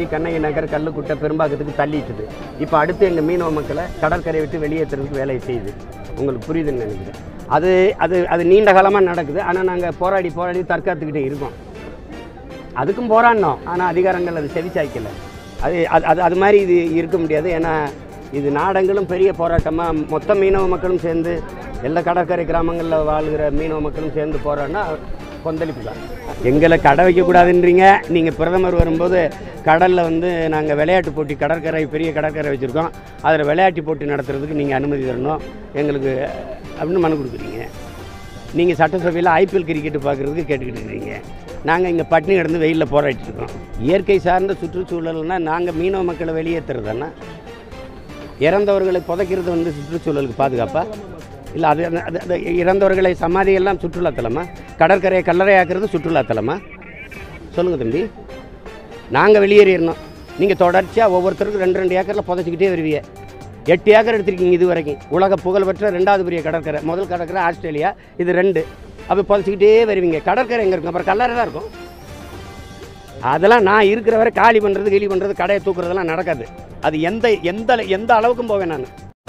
கண்ணகி நகர் கல்லுக்குட்டை பெரும்பாக்கத்துக்கு தள்ளிட்டுது இப்போ அடுத்து எங்கள் மீனவ மக்களை கடற்கரையை விட்டு வெளியேற்றுறதுக்கு வேலையை செய்யுது உங்களுக்கு புரியுதுன்னு நினைக்கிறேன் அது அது அது நீண்ட காலமாக நடக்குது ஆனால் நாங்கள் போராடி போராடி தற்காத்துக்கிட்டே இருக்கோம் அதுக்கும் போராடினோம் ஆனால் அதிகாரங்கள் அது செவிச்சாய்க்கல அது அது அது அது மாதிரி இது இருக்க முடியாது ஏன்னா இது நாடங்களும் பெரிய போராட்டமாக மொத்த மீனவ மக்களும் சேர்ந்து எல்லா கடற்கரை கிராமங்களில் வாழ்கிற மீனவ மக்களும் சேர்ந்து போராடினா கொந்தளிப்பு தான் எங்களை கடை வைக்கக்கூடாதுன்றீங்க நீங்கள் பிரதமர் வரும்போது கடலில் வந்து நாங்கள் விளையாட்டு போட்டி கடற்கரை பெரிய கடற்கரை வச்சுருக்கோம் அதில் விளையாட்டு போட்டி நடத்துறதுக்கு நீங்கள் அனுமதி தரணும் எங்களுக்கு அப்படின்னு மனு கொடுக்குறீங்க நீங்கள் சட்டசபையில் ஐபிஎல் கிரிக்கெட் பார்க்குறதுக்கு கேட்டுக்கிட்டு இருக்கிறீங்க நாங்கள் இங்கே பட்டினி கிடந்து வெயிலில் போராடிட்டு இருக்கோம் இயற்கை சார்ந்த சுற்றுச்சூழல்னா நாங்கள் மீனவ மக்களை வெளியேற்றுறதுன்னா இறந்தவர்களை புதைக்கிறது வந்து சுற்றுச்சூழலுக்கு பாதுகாப்பா இல்லை அது அந்த- அது அது இறந்தவர்களை சமாதியெல்லாம் சுற்றுலாத்தலமா கடற்கரையை கல்லறையாக்குறது சுற்றுலாத்தலமா சொல்லுங்கள் தம்பி நாங்கள் வெளியேறிடணும் நீங்கள் தொடர்ச்சியாக ஒவ்வொருத்தருக்கும் ரெண்டு ரெண்டு ஏக்கரில் புதைச்சிக்கிட்டே வருவீங்க எட்டு ஏக்கர் எடுத்திருக்கீங்க இது வரைக்கும் உலக புகழ்பெற்ற ரெண்டாவது பெரிய கடற்கரை முதல் கடற்கரை ஆஸ்திரேலியா இது ரெண்டு அப்போ புதைச்சிக்கிட்டே வருவீங்க கடற்கரை எங்கே இருக்கும் அப்புறம் கல்லறை தான் இருக்கும் அதெல்லாம் நான் இருக்கிற வரை காலி பண்ணுறது கிளி பண்ணுறது கடையை தூக்குறதெல்லாம் நடக்காது அது எந்த எந்த எந்த அளவுக்கும் போவேன் நான்